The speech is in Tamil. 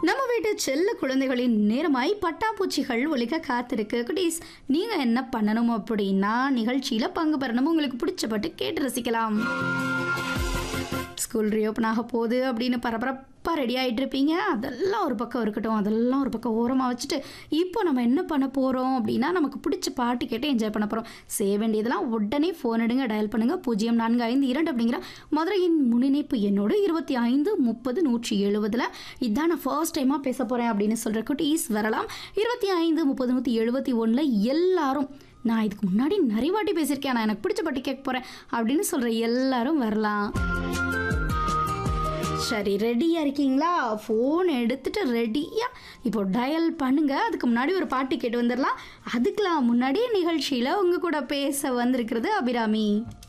நம்ம வீட்டு செல்ல குழந்தைகளின் நேரமாய் பட்டாம்பூச்சிகள் ஒலிக்க காத்திருக்கு குட்டீஸ் நீங்க என்ன பண்ணணும் அப்படின்னா நிகழ்ச்சியில பங்கு பெறணும் உங்களுக்கு பிடிச்ச பாட்டு கேட்டு ரசிக்கலாம் ஸ்கூல் ரீஓப்பன் ஆக போகுது அப்படின்னு பரபரப்பாக ரெடி ஆகிட்டு இருப்பீங்க அதெல்லாம் ஒரு பக்கம் இருக்கட்டும் அதெல்லாம் ஒரு பக்கம் ஓரமாக வச்சுட்டு இப்போ நம்ம என்ன பண்ண போகிறோம் அப்படின்னா நமக்கு பிடிச்ச பாட்டு கேட்டு என்ஜாய் பண்ண போகிறோம் செய்ய வேண்டியதெல்லாம் உடனே ஃபோன் எடுங்க டயல் பண்ணுங்கள் பூஜ்ஜியம் நான்கு ஐந்து இரண்டு அப்படிங்கிற மதுரையின் முன்னிணைப்பு என்னோடு இருபத்தி ஐந்து முப்பது நூற்றி எழுபதில் இதான் நான் ஃபர்ஸ்ட் டைமாக பேச போகிறேன் அப்படின்னு சொல்கிற குட்டீஸ் வரலாம் இருபத்தி ஐந்து முப்பது நூற்றி எழுபத்தி ஒன்றில் எல்லாரும் நான் இதுக்கு முன்னாடி நிறைய வாட்டி பேசியிருக்கேன் நான் எனக்கு பிடிச்ச பாட்டு கேட்க போகிறேன் அப்படின்னு சொல்கிற எல்லாரும் வரலாம் சரி ரெடியாக இருக்கீங்களா ஃபோன் எடுத்துட்டு ரெடியாக இப்போ டயல் பண்ணுங்க அதுக்கு முன்னாடி ஒரு பாட்டு கேட்டு வந்துடலாம் அதுக்கெலாம் முன்னாடியே நிகழ்ச்சியில் உங்கள் கூட பேச வந்திருக்கிறது அபிராமி